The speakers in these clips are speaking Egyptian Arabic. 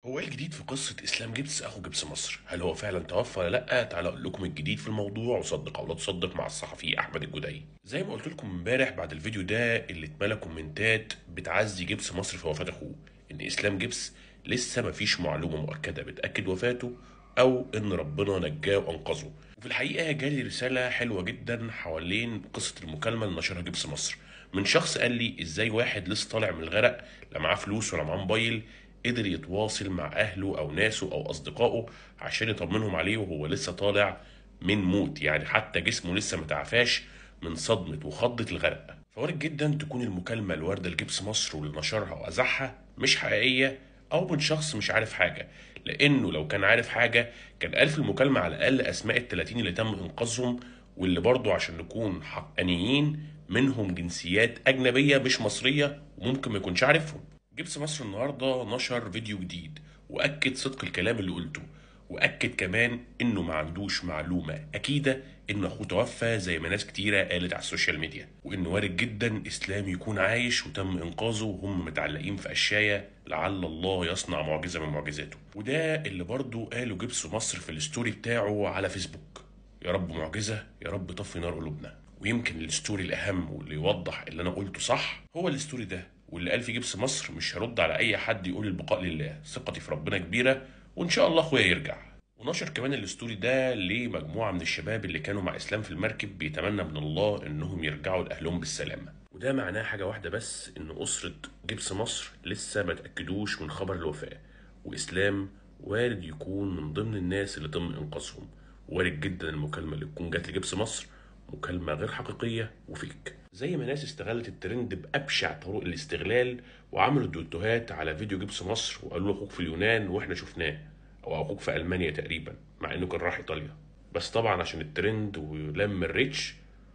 هو ايه الجديد في قصة اسلام جبس اخو جبس مصر؟ هل هو فعلا توفى ولا لا؟ تعالى اقول لكم الجديد في الموضوع وصدق او لا تصدق مع الصحفي احمد الجدعي. زي ما قلت لكم امبارح بعد الفيديو ده اللي اتملى كومنتات بتعزي جبس مصر في وفاة اخوه ان اسلام جبس لسه مفيش معلومة مؤكدة بتأكد وفاته او ان ربنا نجاه وانقذه. وفي الحقيقة جالي رسالة حلوة جدا حوالين قصة المكالمة اللي نشرها جبس مصر من شخص قال لي ازاي واحد لسه طالع من الغرق لا معاه فلوس ولا معاه موبايل قدر يتواصل مع اهله او ناسه او اصدقائه عشان يطمنهم عليه وهو لسه طالع من موت يعني حتى جسمه لسه متعافاش من صدمة وخضة الغرق فوارد جدا تكون المكالمة الواردة لجبس مصر واللي نشرها وأذاعها مش حقيقية أو من شخص مش عارف حاجة لأنه لو كان عارف حاجة كان قال في المكالمة على الأقل أسماء التلاتين اللي تم إنقاذهم واللي برضه عشان نكون حقانيين منهم جنسيات أجنبية مش مصرية وممكن ما يكونش عارفهم جبس مصر النهارده نشر فيديو جديد واكد صدق الكلام اللي قلته واكد كمان انه ما عندوش معلومه اكيده ان اخوه توفى زي ما ناس كتيره قالت على السوشيال ميديا وانه وارد جدا اسلام يكون عايش وتم انقاذه وهم متعلقين في قشايه لعل الله يصنع معجزه من معجزاته وده اللي برضه قاله جبس مصر في الستوري بتاعه على فيسبوك يا رب معجزه يا رب طفي نار قلوبنا ويمكن الستوري الاهم واللي يوضح اللي انا قلته صح هو الستوري ده واللي قال في جبس مصر مش هرد على اي حد يقول البقاء لله ثقتي في ربنا كبيره وان شاء الله اخويا يرجع ونشر كمان الستوري ده لمجموعه من الشباب اللي كانوا مع اسلام في المركب بيتمنى من الله انهم يرجعوا لاهلهم بالسلامه وده معناه حاجه واحده بس ان اسره جبس مصر لسه ما تاكدوش من خبر الوفاه واسلام وارد يكون من ضمن الناس اللي تم انقاذهم وارد جدا المكالمه اللي تكون جات لجبس مصر مكالمة غير حقيقية وفيك زي ما ناس استغلت الترند بأبشع طرق الاستغلال وعملوا دوتوهات على فيديو جبس مصر وقالوا له أخوك في اليونان وإحنا شفناه أو أخوك في ألمانيا تقريبا مع إنه كان راح إيطاليا بس طبعا عشان الترند ولم الريتش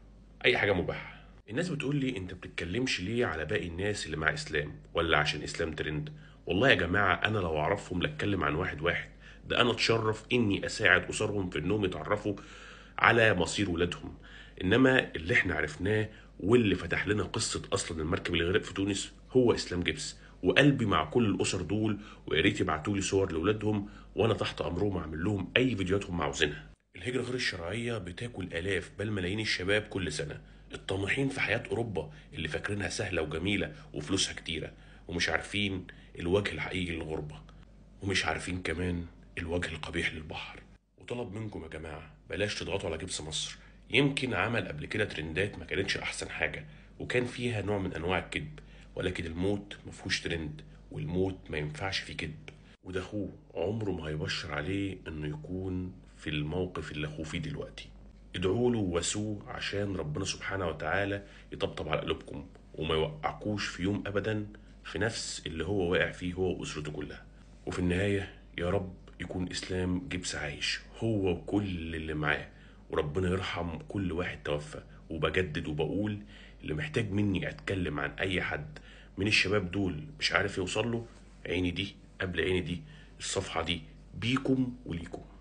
أي حاجة مباحة الناس بتقول لي أنت بتتكلمش ليه على باقي الناس اللي مع إسلام ولا عشان إسلام ترند والله يا جماعة أنا لو أعرفهم لأتكلم عن واحد واحد ده أنا أتشرف إني أساعد أسرهم في إنهم يتعرفوا على مصير ولادهم انما اللي احنا عرفناه واللي فتح لنا قصه اصلا المركب اللي غرق في تونس هو اسلام جبس وقلبي مع كل الاسر دول ويا ريت يبعتوا لي صور لاولادهم وانا تحت امرهم اعمل لهم اي فيديوهات هم عاوزينها الهجره غير الشرعيه بتاكل الاف بل ملايين الشباب كل سنه الطامحين في حياه اوروبا اللي فاكرينها سهله وجميله وفلوسها كتيره ومش عارفين الوجه الحقيقي للغربه ومش عارفين كمان الوجه القبيح للبحر وطلب منكم يا جماعه بلاش تضغطوا على جبس مصر يمكن عمل قبل كده ترندات ما كانتش احسن حاجه وكان فيها نوع من انواع الكذب ولكن الموت ما فيهوش ترند والموت ما ينفعش فيه كذب وده اخوه عمره ما هيبشر عليه انه يكون في الموقف اللي اخوه فيه دلوقتي ادعوا له وواسوه عشان ربنا سبحانه وتعالى يطبطب على قلوبكم وما يوقعكوش في يوم ابدا في نفس اللي هو واقع فيه هو واسرته كلها وفي النهايه يا رب يكون اسلام جبس عايش هو وكل اللي معاه وربنا يرحم كل واحد توفى وبجدد وبقول اللي محتاج مني اتكلم عن اي حد من الشباب دول مش عارف يوصل له عيني دي قبل عيني دي الصفحة دي بيكم وليكم